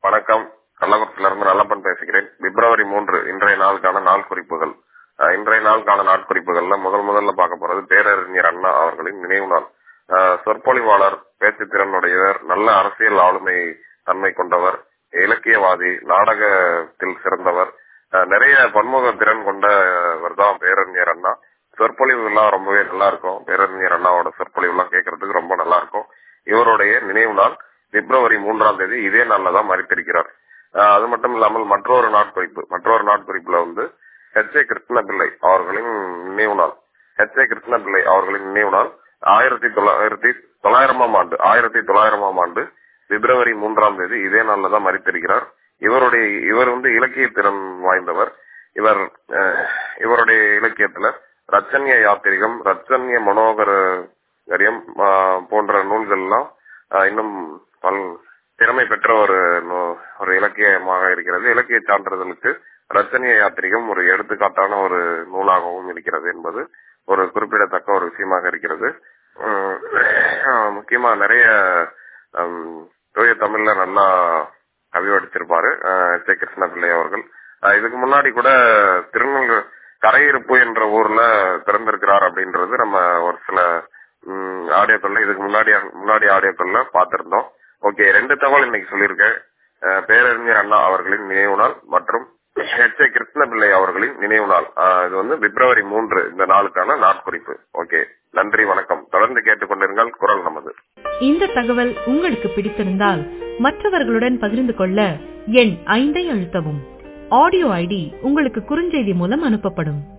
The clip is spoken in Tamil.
வணக்கம் கள்ளக்குறிச்சியில இருந்து நல்லப்பன் பேசுகிறேன் பிப்ரவரி மூன்று இன்றைய நாளுக்கான நாள் குறிப்புகள் அஹ், இன்றைய நாளுக்கான நாட்குறிப்புகள்ல முதல் முதல்ல பார்க்க போறது பேரறிஞர் அண்ணா அவர்களின் நினைவு நாள் அஹ், சொற்பொழிவாளர் பேச்சு திறனுடையவர் நல்ல அரசியல் ஆளுமை தன்மை கொண்டவர் இலக்கியவாதி நாடகத்தில் சிறந்தவர் அஹ், நிறைய பன்முக திறன் கொண்டவர் தான் பேரறிஞர் அண்ணா சொற்பொழிவு எல்லாம் ரொம்பவே நல்லா இருக்கும் பேரறிஞர் அண்ணாவோட சொற்பொழிவு எல்லாம் கேட்கறதுக்கு ரொம்ப நல்லா இருக்கும் இவருடைய நினைவு நாள் பிப்ரவரி மூன்றாம் தேதி இதே நாள்ல தான் மறித்திருக்கிறார் அஹ் அது மட்டும் இல்லாமல் மற்றொரு நாட்குறிப்பு மற்றொரு நாட்குறிப்புல வந்து ஹெச் ஏ கிருஷ்ணபிள்ளை அவர்களின் நினைவு நாள் ஹெச் ஏ கிருஷ்ணபிள்ளை அவர்களின் நினைவு நாள் ஆயிரத்தி தொள்ளாயிரத்தி தொள்ளாயிரமாம் ஆண்டு ஆயிரத்தி தொள்ளாயிரமாம் ஆண்டு பிப்ரவரி மூன்றாம் தேதி இதே நாள்ல தான் மறித்திருக்கிறார் இவருடைய இவர் வந்து இலக்கிய திறன் வாய்ந்தவர் இவர் அஹ், இவருடைய இலக்கியத்துல ரச்சன்ய யாத்திரிகம் ரச்சன்ய மனோகரம் போன்ற நூல்கள் எல்லாம் அஹ், இன்னும் பல் திறமை பெற்ற ஒரு நூ- ஒரு இலக்கியமாக இருக்கிறது இலக்கிய சான்றிதழுக்கு ரச்சனிய யாத்திரிகம் ஒரு எடுத்துக்காட்டான ஒரு நூலாகவும் இருக்கிறது என்பது ஒரு குறிப்பிடத்தக்க ஒரு விஷயமாக இருக்கிறது உம், அஹ், முக்கியமா நிறைய ஹம், தூய தமிழ்ல நல்லா கவி வடிச்சிருப்பாரு அஹ், சே கிருஷ்ண பிள்ளை அவர்கள் அஹ், இதுக்கு முன்னாடி கூட திருநெல்வேலி கரையிருப்பு என்ற ஊர்ல பிறந்திருக்கிறார் அப்படின்றது நம்ம ஒரு சில ம், ஆடியோக்கள்ல இதுக்கு முன்னாடி முன்னாடி ஆடியோக்கள்ல பார்த்திருந்தோம் ஓகே ரெண்டு தகவல் இன்னைக்கு சொல்லியிருக்கேன் அஹ், பேரறிஞர் அண்ணா அவர்களின் நினைவு நாள் மற்றும் ஹெச் ஏ கிருஷ்ணபிள்ளை அவர்களின் நினைவு நாள் அஹ், இது வந்து பிப்ரவரி மூன்று இந்த நாளுக்கான நாட்குறிப்பு ஓகே நன்றி வணக்கம் தொடர்ந்து கேட்டுக்கொண்டிருங்கள் குரல் நமது இந்த தகவல் உங்களுக்கு பிடித்திருந்தால் மற்றவர்களுடன் பகிர்ந்து கொள்ள எண் ஐந்தை அழுத்தவும் ஆடியோ ஐடி உங்களுக்கு குறுஞ்செய்தி மூலம் அனுப்பப்படும்